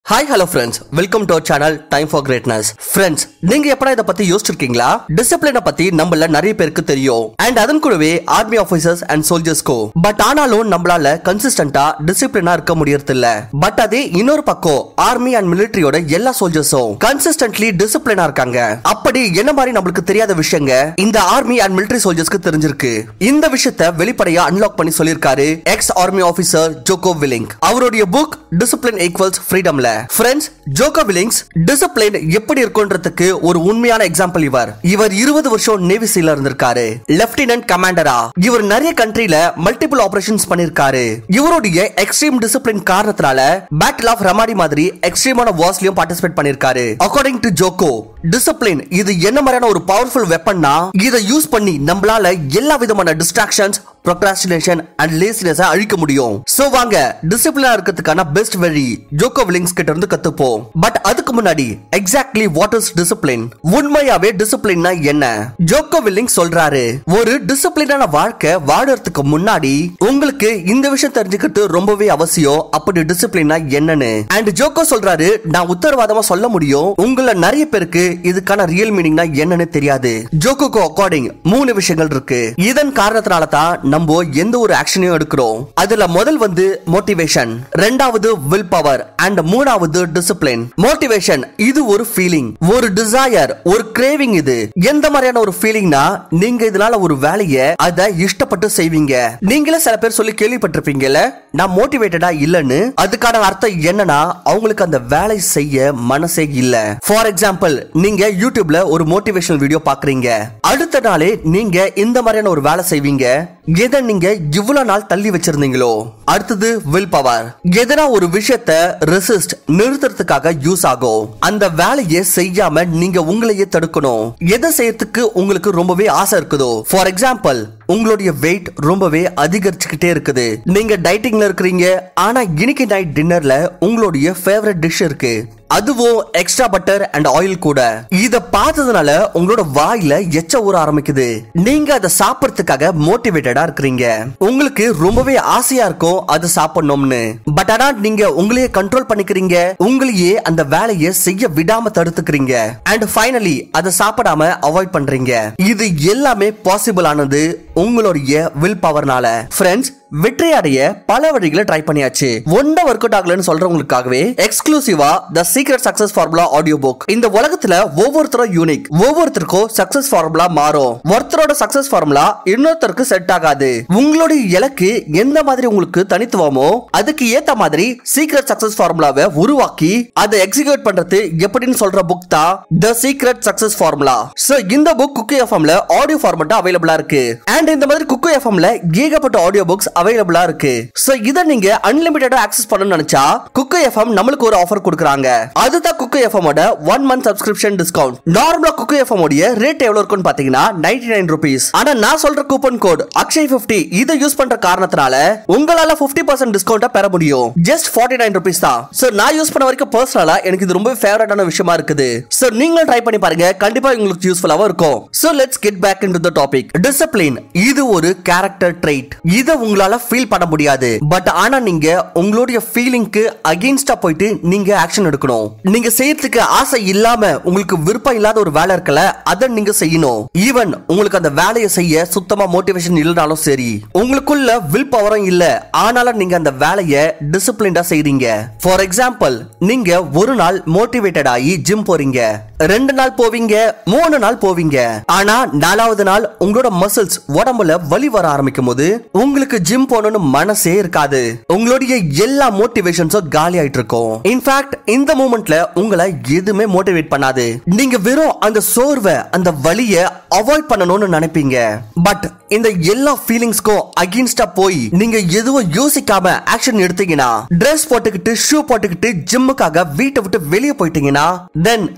hi hello friends welcome to channel time for greatness friends நீங்க எப்படா இதை பத்தி யோசிச்சிருக்கீங்களா டிசிப்ளினை பத்தி நம்மள நிறைய பேருக்கு தெரியும் அண்ட் அதன் கூடவே ஆர்மி ஆபீசர்ஸ் அண்ட் சோல்ஜர்ஸ்க்கோ பட் ஆனாலும் நம்மளால கன்சிஸ்டன்டா டிசிப்ளினா இருக்க முடியறது இல்ல பட் அதே இன்னொரு பக்கம் ஆர்மி அண்ட் மிலிட்டரியோட எல்லா சோல்ஜர்ஸும் கன்சிஸ்டன்ட்லி டிசிப்ளினா இருக்காங்க அப்படி என்ன மாதிரி நம்மளுக்கு தெரியாத விஷயங்க இந்த ஆர்மி அண்ட் மிலிட்டரி சோல்ஜர்ஸ்க்கு தெரிஞ்சிருக்கு இந்த விஷயத்த வெளிப்படையா அன்லாக் பண்ணி சொல்லியிருக்காரு ex army officer Jocko Willink அவருடைய புக் டிசிப்ளின் ஈக்குவல்ஸ் ஃப்ரீடம்ல ஃப்ரெண்ட்ஸ் ஜோகோ வில்லிங்ஸ் டிசிப்ளின் எப்படி இருக்குன்றதுக்கு ஒரு உண்மையான எக்ஸாம்பிள் இவர் இவர் இருபது வருஷம் நேவி சீல இருந்திருக்காரு லெப்டினன்ட் கமாண்டரா இவர் நிறைய கண்ட்ரில மல்டிபிள் ஆபரேஷன்ஸ் பண்ணிருக்காரு இவருடைய எக்ஸ்ட்ரீம் டிசிப்ளின் காரணத்தினால பேட்டில் ஆஃப் ரமாடி மாதிரி எக்ஸ்ட்ரீமான வார்ஸ்லயும் பார்ட்டிசிபேட் பண்ணிருக்காரு அக்கார்டிங் டு ஜோகோ டிசிப்ளின் இது என்ன மாதிரியான ஒரு பவர்ஃபுல் வெப்பன்னா இதை யூஸ் பண்ணி நம்மளால எல்லா விதமான டிஸ்ட்ராக்ஷன்ஸ் ப்ரொக்ராஸ்டினேஷன் அண்ட் லேசினஸ் அழிக்க முடியும் சோ வாங்க டிசிப்ளினா இருக்கிறதுக்கான பெஸ்ட் வழி ஜோகோ வில்லிங்ஸ் கிட்ட இருந்து கத்துப்போம் பட் அதுக்கு முன்னாடி எக்ஸாக்ட்லி வாட் இஸ் டிசிப்ளின் உண்மையாவே டிசிப்ளின்னா என்ன ஜோகோ வில்லிங்ஸ் சொல்றாரு ஒரு டிசிப்ளினான வாழ்க்கை வாழறதுக்கு முன்னாடி உங்களுக்கு இந்த விஷயம் தெரிஞ்சுக்கிறது ரொம்பவே அவசியம் அப்படி டிசிப்ளினா என்னன்னு அண்ட் ஜோகோ சொல்றாரு நான் உத்தரவாதமா சொல்ல முடியும் உங்கள நிறைய பேருக்கு இதுக்கான ரியல் மீனிங்னா என்னன்னு தெரியாது ஜோகோக்கு அக்கார்டிங் மூணு விஷயங்கள் இருக்கு இதன் காரணத்தினால தான் நம்ம எந்த ஒரு ஆக்ஷனையும் எடுக்கிறோம் அதுல முதல் வந்து மோட்டிவேஷன் ரெண்டாவது வில் பவர் அண்ட் மூணாவது டிசிப்ளின் மோட்டிவேஷன் இது ஒரு ஃபீலிங் ஒரு டிசையர் ஒரு கிரேவிங் இது எந்த மாதிரியான ஒரு ஃபீலிங்னா நீங்க இதனால ஒரு வேலையை அதை இஷ்டப்பட்டு செய்வீங்க நீங்களே சில பேர் சொல்லி கேள்விப்பட்டிருப்பீங்கல்ல நான் மோட்டிவேட்டடா இல்லன்னு அதுக்கான அர்த்தம் என்னன்னா அவங்களுக்கு அந்த வேலை செய்ய மனசே இல்ல ஃபார் எக்ஸாம்பிள் நீங்க யூடியூப்ல ஒரு மோட்டிவேஷனல் வீடியோ பாக்குறீங்க அடுத்த நாளே நீங்க இந்த மாதிரியான ஒரு வேலை செய்வீங்க எதை நீங்க இவ்வளவு நாள் தள்ளி வச்சிருந்தீங்களோ அடுத்தது வில் பவர் எதனா ஒரு விஷயத்த ரெசிஸ்ட் நிறுத்துறதுக்காக யூஸ் ஆகும் அந்த வேலையை செய்யாம நீங்க உங்களையே தடுக்கணும் எதை செய்யறதுக்கு உங்களுக்கு ரொம்பவே ஆசை இருக்குதோ ஃபார் எக்ஸாம்பிள் உங்களுடைய வெயிட் ரொம்பவே அதிகரிச்சுக்கிட்டே இருக்குது நீங்க டைட்டிங்ல இருக்கிறீங்க ஆனா இன்னைக்கு நைட் டின்னர்ல உங்களுடைய ஃபேவரட் டிஷ் இருக்கு அதுவும் எக்ஸ்ட்ரா பட்டர் அண்ட் ஆயில் கூட இத பார்த்ததுனால உங்களோட வாயில எச்ச ஊற ஆரம்பிக்குது நீங்க அதை சாப்பிடறதுக்காக மோட்டிவேட்டடா இருக்கிறீங்க உங்களுக்கு ரொம்பவே ஆசையா இருக்கும் அது சாப்பிடணும்னு பட் ஆனா நீங்க உங்களையே கண்ட்ரோல் பண்ணிக்கிறீங்க உங்களையே அந்த வேலையை செய்ய விடாம தடுத்துக்கிறீங்க அண்ட் ஃபைனலி அதை சாப்பிடாம அவாய்ட் பண்றீங்க இது எல்லாமே பாசிபிள் ஆனது உங்களுடைய வில் பவர்னால ஃப்ரெண்ட்ஸ் வெற்றி அடைய பல வழிகளை ட்ரை பண்ணியாச்சு ஒன்ன ஒர்க் அவுட் ஆகலன்னு சொல்றவங்களுக்காகவே எக்ஸ்க்ளூசிவா the secret success formula audio book இந்த உலகத்துல ஒவ்வொருத்தரும் யூனிக் ஒவ்வொருத்தருக்கும் சக்சஸ் ஃபார்முலா மாறும் ஒருத்தரோட சக்சஸ் ஃபார்முலா இன்னொருத்தருக்கு செட் ஆகாது உங்களுடைய இலக்கு எந்த மாதிரி உங்களுக்கு தனித்துவமோ அதுக்கு ஏத்த மாதிரி சீக்ரெட் சக்சஸ் ஃபார்முலாவை உருவாக்கி அதை எக்ஸிக்யூட் பண்றது எப்படின்னு சொல்ற புக் தான் the secret success formula so இந்த புக் குக்கு எஃப்எம்ல ஆடியோ ஃபார்மட்டா அவைலபிளா இருக்கு அண்ட் இந்த மாதிரி குக்கு எஃப்எம்ல ஏகப்பட்ட ஆடியோ புக்ஸ் அவைலபிளா இருக்கு சோ இத நீங்க அன்லிமிட்டடா ஆக்சஸ் பண்ணணும்னு நினைச்சா குக்கு எஃப்எம் நம்மளுக்கு ஒரு ஆஃபர் கொடுக்குறாங்க அதுதான் குக்கு எஃப்எம் ஓட ஒன் மந்த் சப்ஸ்கிரிப்ஷன் டிஸ்கவுண்ட் நார்மலா குக்கு எஃப்எம் உடைய ரேட் எவ்வளவு இருக்குன்னு பாத்தீங்கன்னா நைன்டி நைன் ருபீஸ் ஆனா நான் சொல்ற கூப்பன் கோட் அக்ஷய் பிப்டி இதை யூஸ் பண்ற காரணத்தினால உங்களால பிப்டி பர்சன்ட் டிஸ்கவுண்ட் பெற முடியும் ஜஸ்ட் ஃபார்ட்டி நைன் ருபீஸ் தான் சோ நான் யூஸ் பண்ண வரைக்கும் பர்சனலா எனக்கு இது ரொம்ப ஃபேவரட்டான விஷயமா இருக்குது சோ நீங்களும் ட்ரை பண்ணி பாருங்க கண்டிப்பா உங்களுக்கு யூஸ்ஃபுல்லாவும் இருக்கும் so let's get back into topic discipline இது ஒரு கேரக்டர் ட்ரைட் இதை உங்களால ஃபீல் பண்ண முடியாது பட் ஆனா நீங்க உங்களுடைய ஃபீலிங்க்கு அகைன்ஸ்டா போயிட்டு நீங்க ஆக்ஷன் எடுக்கணும் நீங்க செய்யறதுக்கு ஆசை இல்லாம உங்களுக்கு விருப்பம் இல்லாத ஒரு வேலை இருக்கல அதை நீங்க செய்யணும் ஈவன் உங்களுக்கு அந்த வேலையை செய்ய சுத்தமா மோட்டிவேஷன் இல்லைனாலும் சரி உங்களுக்குள்ள வில் பவரும் இல்ல ஆனாலும் நீங்க அந்த வேலையை டிசிப்ளின்டா செய்றீங்க ஃபார் எக்ஸாம்பிள் நீங்க ஒரு நாள் மோட்டிவேட்டட் ஆகி ஜிம் போறீங்க ரெண்டு நாள் போவீங்க மூணு நாள் போவீங்க ஆனா நாலாவது நாள் உங்களோட மசில்ஸ் உடம்புல வலி வர ஆரம்பிக்கும் போது உங்களுக்கு ஜிம் போகணும்னு மனசே இருக்காது உங்களுடைய எல்லா மோட்டிவேஷன்ஸும் காலி ஆயிட்டு இருக்கும் இன்ஃபேக்ட் இந்த மூமெண்ட்ல உங்களை எதுவுமே மோட்டிவேட் பண்ணாது நீங்க வெறும் அந்த சோர்வை அந்த வலிய அவாய்ட் பண்ணணும்னு நினைப்பீங்க பட் இந்த எல்லா ஃபீலிங்ஸ்க்கும் அகைன்ஸ்டா போய் நீங்க எதுவும் யோசிக்காம ஆக்ஷன் எடுத்தீங்கன்னா Dress போட்டுக்கிட்டு ஷூ போட்டுக்கிட்டு ஜிம்முக்காக வீட்டை விட்டு வெளியே போயிட்டீங்கன்னா தென் இதை தான்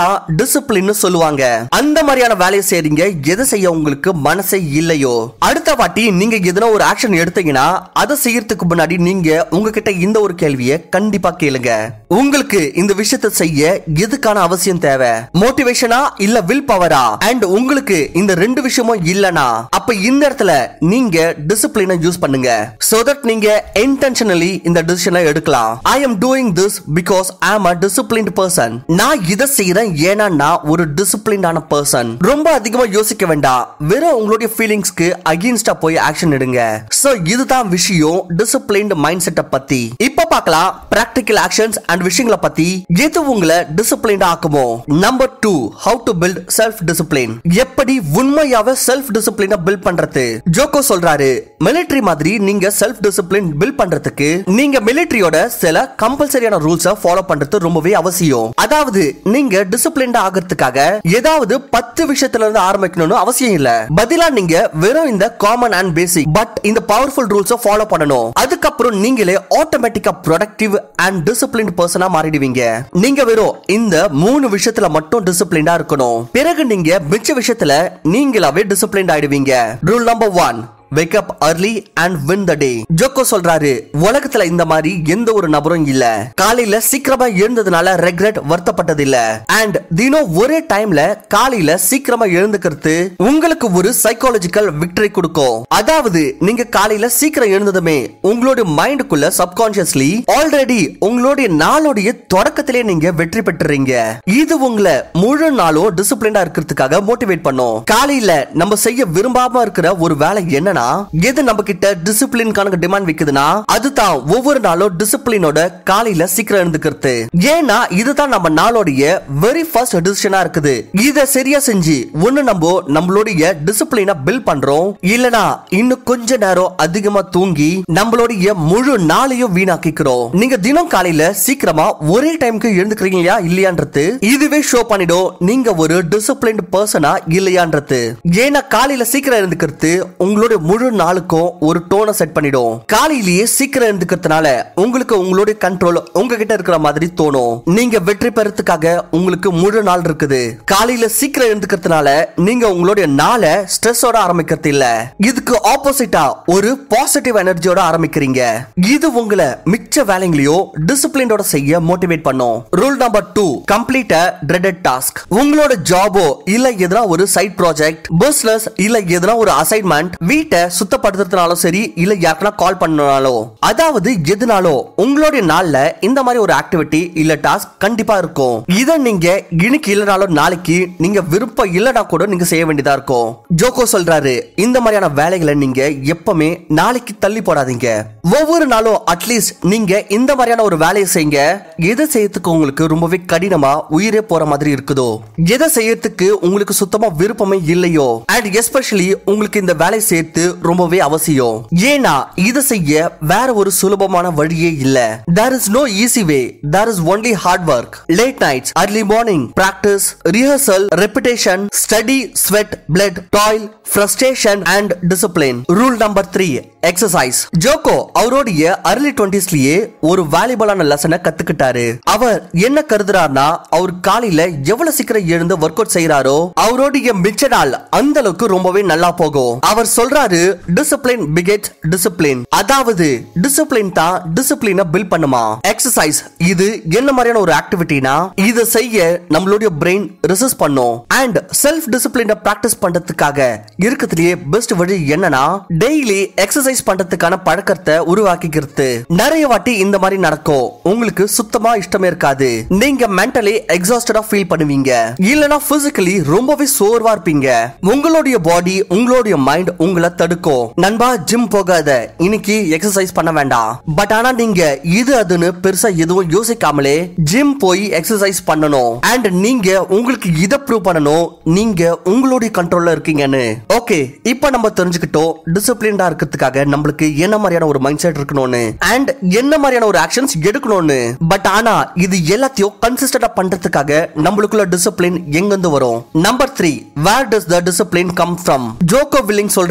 இதுதான் டிசிப்ளின் சொல்லுவாங்க அந்த மாதிரியான வேலையை செய்றீங்க எதை செய்ய உங்களுக்கு மனசே இல்லையோ அடுத்த வாட்டி நீங்க எதனா ஒரு ஆக்ஷன் எடுத்தீங்கன்னா அதை செய்யறதுக்கு முன்னாடி நீங்க உங்ககிட்ட இந்த ஒரு கேள்வியை கண்டிப்பா கேளுங்க உங்களுக்கு இந்த விஷயத்தை செய்ய எதுக்கான அவசியம் தேவை மோட்டிவேஷனா இல்ல வில் பவரா அண்ட் உங்களுக்கு இந்த ரெண்டு விஷயமும் இல்லனா அப்ப இந்த இடத்துல நீங்க டிசிப்ளினை யூஸ் பண்ணுங்க so that நீங்க இன்டென்ஷனலி இந்த டிசிஷனை எடுக்கலாம் ஐ am doing this because I am a disciplined person நான் இதை செய்யறேன் ஏன்னா நான் ஒரு டிசிப்ளின்டான பர்சன் ரொம்ப அதிகமா யோசிக்க வேண்டாம் வெறும் உங்களுடைய ஃபீலிங்ஸ்க்கு அகேன்ஸ்டா போய் ஆக்ஷன் எடுங்க சோ இதுதான் விஷயம் டிசிப்ளின்ட் மைண்ட் செட்டை பத்தி இப்ப பார்க்கலாம் பிராக்டிக்கல் ஆக்ஷன்ஸ் அண்ட் விஷயங்களை பத்தி எது உங்களை டிசிப்ளின்ட் ஆக்குமோ number two how to build self discipline எப்படி உண்மையாவே செல்ஃப் டிசிப்ளினை பில்ட் பண்றது ஜோகோ சொல்றாரு மிலிட்டரி மாதிரி நீங்க செல்ஃப் டிசிப்ளின் பில்ட் பண்றதுக்கு நீங்க மிலிட்டரியோட சில கம்பல்சரியான ரூல்ஸ ஃபாலோ பண்றது ரொம்பவே அவசியம் அதாவது நீங்க டிசிப்ளின்ட் ஆகிறதுக்காக ஏதாவது பத்து விஷயத்துல இருந்து ஆரம்பிக்கணும்னு அவசியம் இல்ல பதிலா நீங்க வெறும் இந்த காமன் அண்ட் பேசிக் பட் இந்த பவர்ஃபுல் ரூல்ஸ ஃபாலோ பண்ணணும் அதுக்கப்புறம் நீங்களே ஆட்டோமேட்டிக்கா ப்ரொடக்டிவ் அண்ட் டிசிப்ளின் பர்சனா மாறிடுவீங்க நீங்க வெறும் இந்த மூணு விஷயத்துல மட்டும் டிசிப்ளின்டா இருக்கணும் பிறகு நீங்க மிச்ச விஷயத்துல நீங்களாவே டிசிப்ளின்ட் ஆயிடுவீங்க rule number one wake up early and win the day Jocko சொல்றாரு உலகத்துல இந்த மாதிரி எந்த ஒரு நபரும் இல்ல காலையில சீக்கிரமா எழுந்ததுனால ரெக்ரெட் வருத்தப்பட்டது இல்ல அண்ட் தினம் ஒரே டைம்ல காலையில சீக்கிரமா எழுந்துக்கிறது உங்களுக்கு ஒரு சைக்காலஜிக்கல் விக்டரி கொடுக்கும் அதாவது நீங்க காலையில சீக்கிரம் எழுந்ததுமே உங்களுடைய மைண்டுக்குள்ள சப்கான்சியஸ்லி ஆல்ரெடி உங்களுடைய நாளுடைய தொடக்கத்திலே நீங்க வெற்றி பெற்றுறீங்க இது உங்களை முழு நாளும் டிசிப்ளின்டா இருக்கிறதுக்காக மோட்டிவேட் பண்ணும் காலையில நம்ம செய்ய விரும்பாம இருக்கிற ஒரு வேலை என்னன்னா எது நம்ம கிட்ட டிசிப்ளின்கான டிமாண்ட் வைக்குதுன்னா அதுதான் ஒவ்வொரு நாளும் டிசிப்ளினோட காலையில சீக்கிரம் எழுந்துக்கிறது ஏன்னா இதுதான் நம்ம நாளோடைய வெரி ஃபர்ஸ்ட் டிசிஷனா இருக்குது இத சரியா செஞ்சு ஒண்ணு நம்ம நம்மளுடைய டிசிப்ளினை பில்ட் பண்றோம் இல்லனா இன்னும் கொஞ்ச நேரம் அதிகமா தூங்கி நம்மளுடைய முழு நாளையும் வீணாக்கிக்கிறோம் நீங்க தினம் காலையில சீக்கிரமா ஒரே டைம்க்கு எழுந்துக்கிறீங்களா இல்லையான்றது இதுவே ஷோ பண்ணிடும் நீங்க ஒரு டிசிப்ளின்ட் பர்சனா இல்லையான்றது ஏன்னா காலையில சீக்கிரம் எழுந்துக்கிறது உங்களுடைய முழு நாளுக்கும் ஒரு டோனை செட் பண்ணிடும் காலையிலேயே சீக்கிரம் எழுந்துக்கிறதுனால உங்களுக்கு உங்களுடைய கண்ட்ரோல் உங்ககிட்ட இருக்கிற மாதிரி தோணும் நீங்க வெற்றி பெறத்துக்காக உங்களுக்கு முழு நாள் இருக்குது காலையில சீக்கிரம் எழுந்துக்கிறதுனால நீங்க உங்களுடைய நாளை ஸ்ட்ரெஸ்ஸோட ஆரம்பிக்கிறது இல்ல இதுக்கு ஆப்போசிட்டா ஒரு பாசிட்டிவ் எனர்ஜியோட ஆரம்பிக்கிறீங்க இது உங்களை மிச்ச வேலைங்களையும் டிசிப்ளினோட செய்ய மோட்டிவேட் பண்ணும் rule number two complete a dreaded task உங்களோட ஜாபோ இல்ல எதனா ஒரு சைட் ப்ராஜெக்ட் பிசினஸ் இல்ல எதனா ஒரு அசைன்மெண்ட் வீட்டை சுத்தப்படுத்துறதுனாலும் சரி இல்ல யாருக்கனா கால் பண்ணனாலும் அதாவது எதுனாலும் உங்களுடைய நாள்ல இந்த மாதிரி ஒரு ஆக்டிவிட்டி இல்ல டாஸ்க் கண்டிப்பா இருக்கும் இத நீங்க இன்னைக்கு இல்லனாலும் நாளைக்கு நீங்க விருப்பம் இல்லனா கூட நீங்க செய்ய வேண்டியதா இருக்கும் ஜோகோ சொல்றாரு இந்த மாதிரியான வேலைகளை நீங்க எப்பவுமே நாளைக்கு தள்ளி போடாதீங்க ஒவ்வொரு நாளும் அட்லீஸ்ட் நீங்க இந்த மாதிரியான ஒரு வேலையை செய்யுங்க எதை செய்யறதுக்கு உங்களுக்கு ரொம்பவே கடினமா உயிரே போற மாதிரி இருக்குதோ எதை செய்யறதுக்கு உங்களுக்கு சுத்தமா விருப்பமே இல்லையோ அண்ட் எஸ்பெஷலி உங்களுக்கு இந்த வேலை சேர்த்து ரொம்பவே அவசியம் ஏன்னா இதை செய்ய வேற ஒரு சுலபமான வழியே இல்ல there is no easy way there is only hard work late nights early morning practice rehearsal repetition study sweat blood toil frustration and discipline rule number three exercise Jocko அவருடைய அர்லி டுவெண்டிஸ்லயே ஒரு வேல்யூபிளான லெசனை கத்துக்கிட்டாரு அவர் என்ன கருதுறாருன்னா அவர் காலையில எவ்வளவு சீக்கிரம் எழுந்து ஒர்க் அவுட் செய்யறாரோ அவருடைய மிச்ச நாள் அந்த அளவுக்கு ரொம்பவே நல்லா போகும் அவர் சொல்றாரு டிசிப்ளின் பிகெட் டிசிப்ளின் அதாவது டிசிப்ளின் தான் டிசிப்ளினை பில்ட் பண்ணுமா எக்ஸசைஸ் இது என்ன மாதிரியான ஒரு ஆக்டிவிட்டினா இதை செய்ய நம்மளுடைய பிரெயின் ரெசிஸ்ட் பண்ணும் அண்ட் செல்ஃப் டிசிப்ளினை பிராக்டிஸ் பண்றதுக்காக இருக்கிறதுலயே பெஸ்ட் வழி என்னன்னா டெய்லி எக்ஸசைஸ் பண்றதுக்கான பழக்கத்தை உருவாக்கிக்கிறது நிறைய வாட்டி இந்த மாதிரி நடக்கும் உங்களுக்கு சுத்தமா இஷ்டமே இருக்காது நீங்க மென்டலி எக்ஸாஸ்டடா ஃபீல் பண்ணுவீங்க இல்லனா பிசிக்கலி ரொம்பவே சோர்வா இருப்பீங்க உங்களுடைய பாடி உங்களுடைய மைண்ட் உங்களை தடுக்கும் நண்பா ஜிம் போகாத இன்னைக்கு எக்ஸசைஸ் பண்ண வேண்டாம் பட் ஆனா நீங்க இது அதுன்னு பெருசா எதுவும் யோசிக்காமலே ஜிம் போய் எக்ஸசைஸ் பண்ணணும் அண்ட் நீங்க உங்களுக்கு இதை ப்ரூவ் பண்ணணும் நீங்க உங்களுடைய கண்ட்ரோல்ல இருக்கீங்கன்னு ஓகே இப்போ நம்ம தெரிஞ்சுக்கிட்டோம் டிசிப்ளின்டா இருக்கிறதுக்காக நம்மளுக்கு என்ன மாதிரியான ஒரு மைண்ட் செட் இருக்கணும்னு அண்ட் என்ன மாதிரியான ஒரு ஆக்ஷன்ஸ் எடுக்கணும்னு பட் ஆனா இது எல்லாத்தையும் கன்சிஸ்டன்டா பண்றதுக்காக நம்மளுக்குள்ள டிசிப்ளின் எங்கிருந்து வரும் number three where does the discipline come from Jocko Willink சொல்றாரு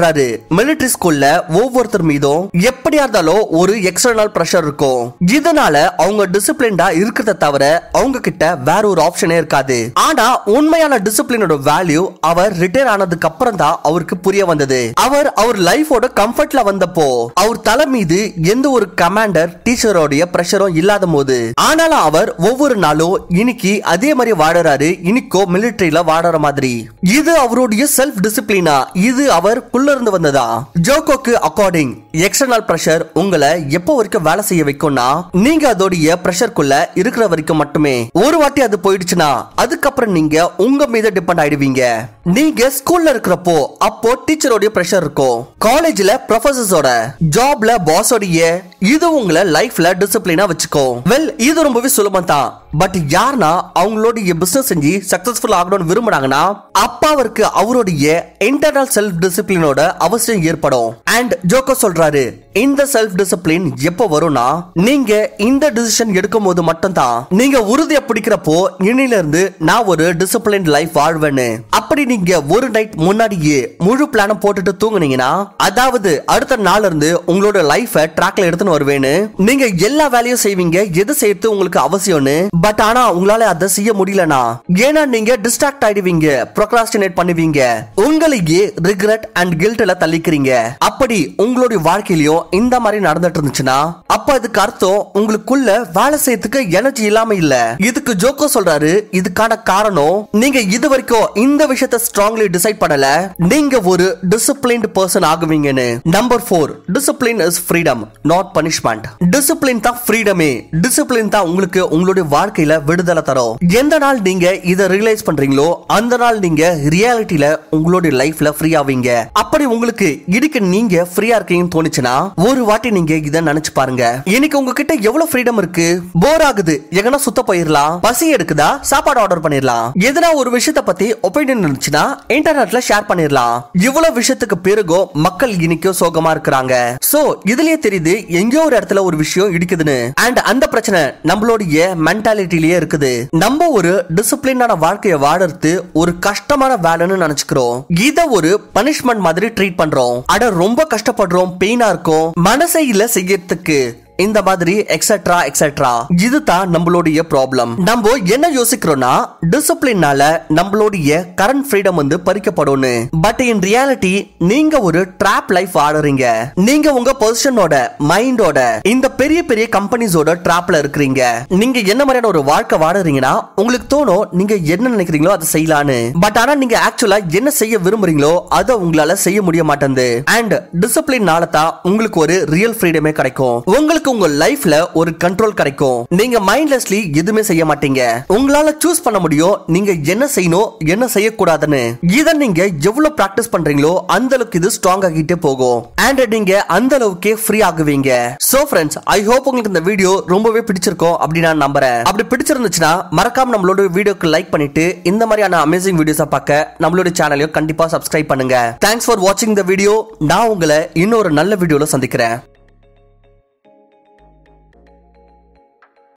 மிலிட்டரி ஸ்கூல்ல ஒவ்வொருத்தர் மீதும் எப்படியா இருந்தாலும் ஒரு எக்ஸ்டர்னல் ப்ரெஷர் இருக்கும் இதனால அவங்க டிசிப்ளின்டா இருக்கிறத தவிர அவங்க கிட்ட வேற ஒரு ஆப்ஷனே இருக்காது ஆனா உண்மையான டிசிப்ளினோட வேல்யூ அவர் ரிட்டையர் ஆனதுக்கு அப்புறம் தான் அவருக்கு புரிய வந்தது அவர் அவர் லைஃபோட கம்ஃபர்ட்ல வந்தப்போ அவர் தலை மீது எந்த ஒரு கமாண்டர் டீச்சரோடைய பிரஷரும் இல்லாத போது ஆனாலும் அவர் ஒவ்வொரு நாளும் இன்னைக்கு அதே மாதிரி வாடுறாரு இன்னைக்கோ மிலிட்டரியில வாடுற மாதிரி இது அவருடைய செல்ஃப் டிசிப்ளினா இது அவருக்குள்ள இருந்து வந்ததா ஜோகோக்கு அக்கார்டிங் எக்ஸ்டர்னல் பிரஷர் உங்களை எப்போ வரைக்கும் வேலை செய்ய வைக்கும்னா நீங்க அதோடைய பிரஷருக்குள்ள இருக்கிற வரைக்கும் மட்டுமே ஒரு வாட்டி அது போயிடுச்சுன்னா அதுக்கப்புறம் நீங்க உங்க மீது டிபெண்ட் ஆயிடுவீங்க நீங்க ஸ்கூல்ல இருக்கிறப்போ அப்போ டீச்சரோடைய பிரஷர் இருக்கும் காலேஜ்ல ப்ரொஃபசர்ஸோட ஜாப்ல பாஸோடைய இது உங்களை லைஃப்ல டிசிப்ளினா வச்சுக்கோ வெல் இது ரொம்பவே சுலபம் தான் பட் யாருனா அவங்களுடைய பிசினஸ் செஞ்சு சக்சஸ்ஃபுல் ஆகணும்னு விரும்புறாங்கன்னா அப்பா அவருக்கு அவருடைய இன்டர்னல் செல்ஃப் டிசிப்ளினோட அவசியம் ஏற்படும் அண்ட் ஜோக்கோ சொல்றாரு இந்த செல்ஃப் டிசிப்ளின் எப்போ வரும்னா நீங்க இந்த டிசிஷன் எடுக்கும் போது மட்டும்தான் நீங்க உறுதியை பிடிக்கிறப்போ இன்னில இருந்து நான் ஒரு டிசிப்ளின் லைஃப் வாழ்வேன்னு அப்படி நீங்க ஒரு நைட் முன்னாடியே முழு பிளான போட்டுட்டு தூங்குனீங்கன்னா அதாவது அடுத்த நாள்ல இருந்து உங்களோட லைஃப ட்ராக்ல எடுத்துன்னு வருவேன்னு நீங்க எல்லா வேலையும் செய்வீங்க எது செய்யறது உங்களுக்கு அவசியம்னு பட் ஆனா உங்களால அதை செய்ய முடியலனா ஏன்னா நீங்க டிஸ்ட்ராக்ட் ஆயிடுவீங்க ப்ரொக்ராஸ்டினேட் பண்ணுவீங்க உங்களையே ரிக்ரெட் அண்ட் கில்ட்ல தள்ளிக்கிறீங்க அப்படி உங்களுடைய வாழ்க்கையிலயும் இந்த மாதிரி நடந்துட்டு இருந்துச்சுன்னா அப்ப அதுக்கு அர்த்தம் உங்களுக்குள்ள வேலை செய்யறதுக்கு எனர்ஜி இல்லாம இல்ல இதுக்கு ஜோக்கோ சொல்றாரு இதுக்கான காரணம் நீங்க இது வரைக்கும் இந்த விஷயத்த ஸ்ட்ராங்லி டிசைட் பண்ணல நீங்க ஒரு டிசிப்ளின்ட் பர்சன் ஆகுவீங்கன்னு number four discipline is freedom not punishment discipline தான் ஃப்ரீடமே டிசிப்ளின் தான் உங்களுக்கு உங்களுடைய வாழ்க்கையில விடுதலை தரும் எந்த நாள் நீங்க இதை ரியலைஸ் பண்றீங்களோ அந்த நாள் நீங்க ரியாலிட்டியில உங்களுடைய லைஃப்ல ஃப்ரீ ஆவீங்க அப்படி உங்களுக்கு இதுக்கு நீங்க ஃப்ரீயா இருக்கீங்கன்னு தோணுச்சுன்னா ஒரு வாட்டி நீங்க இத நினைச்சு பாருங்க இன்னைக்கு உங்ககிட்ட எவ்வளவு ஃப்ரீடம் இருக்கு போர் ஆகுது எங்கன்னா சுத்த போயிடலாம் பசி எடுக்குதா சாப்பாடு ஆர்டர் பண்ணிடலாம் எதனா ஒரு விஷயத்த பத்தி ஒப்பீனியன் இருந்துச்சுன்னா இன்டர்நெட்ல ஷேர் பண்ணிடலாம் இவ்வளவு விஷயத்துக்கு பிறகும் மக்கள் இன்னைக்கும் சோகமா இருக்கிறாங்க சோ இதுலயே தெரியுது எங்கேயோ ஒரு இடத்துல ஒரு விஷயம் இடிக்குதுன்னு அண்ட் அந்த பிரச்சனை நம்மளுடைய மென்டாலிட்டிலேயே இருக்குது நம்ம ஒரு டிசிப்ளினான வாழ்க்கையை வாழறது ஒரு கஷ்டமான வேலைன்னு நினைச்சுக்கிறோம் இத ஒரு பனிஷ்மெண்ட் மாதிரி ட்ரீட் பண்றோம் அட ரொம்ப கஷ்டப்படுறோம் பெயினா இருக்கும் மனசை இல்ல செய்யறதுக்கு இந்த மாதிரி எக்ஸெட்ரா எக்ஸெட்ரா இதுதான் நம்மளுடைய ப்ராப்ளம் நம்ம என்ன யோசிக்கிறோம்னா டிசிப்ளினால நம்மளுடைய கரண்ட் ஃப்ரீடம் வந்து பறிக்கப்படும்னு பட் இன் ரியாலிட்டி நீங்க ஒரு ட்ராப் லைஃப் ஆடுறீங்க நீங்க உங்க பொசிஷனோட மைண்டோட இந்த பெரிய பெரிய கம்பெனிஸோட ட்ராப்ல இருக்கிறீங்க நீங்க என்ன மாதிரியான ஒரு வாழ்க்கை வாடுறீங்கன்னா உங்களுக்கு தோணும் நீங்க என்ன நினைக்கிறீங்களோ அதை செய்யலான்னு பட் ஆனா நீங்க ஆக்சுவலா என்ன செய்ய விரும்புறீங்களோ அதை உங்களால செய்ய முடிய மாட்டேங்குது அண்ட் டிசிப்ளினால தான் உங்களுக்கு ஒரு ரியல் ஃப்ரீடமே கிடைக்கும் உங்களுக்கு உங்க லைஃப்ல ஒரு கண்ட்ரோல் கிடைக்கும் நீங்க மைண்ட்லெஸ்லி எதுவுமே செய்ய மாட்டீங்க உங்களால சூஸ் பண்ண முடியும் நீங்க என்ன செய்யணும் என்ன செய்யக்கூடாதுன்னு இதை நீங்க எவ்வளவு பிராக்டிஸ் பண்றீங்களோ அந்த அளவுக்கு இது ஸ்ட்ராங் ஆகிட்டே போகும் அண்ட் நீங்க அந்த அளவுக்கே ஃப்ரீ ஆகுவீங்க சோ ஃப்ரெண்ட்ஸ் ஐ ஹோப் உங்களுக்கு இந்த வீடியோ ரொம்பவே பிடிச்சிருக்கும் அப்படின்னு நான் நம்புறேன் அப்படி பிடிச்சிருந்துச்சுன்னா மறக்காம நம்மளோட வீடியோக்கு லைக் பண்ணிட்டு இந்த மாதிரியான அமேசிங் வீடியோஸை பார்க்க நம்மளோட சேனலையும் கண்டிப்பா சப்ஸ்கிரைப் பண்ணுங்க தேங்க்ஸ் ஃபார் வாட்சிங் த வீடியோ நான் உங்களை இன்னொரு நல்ல வீடியோல சந்திக்கிறேன்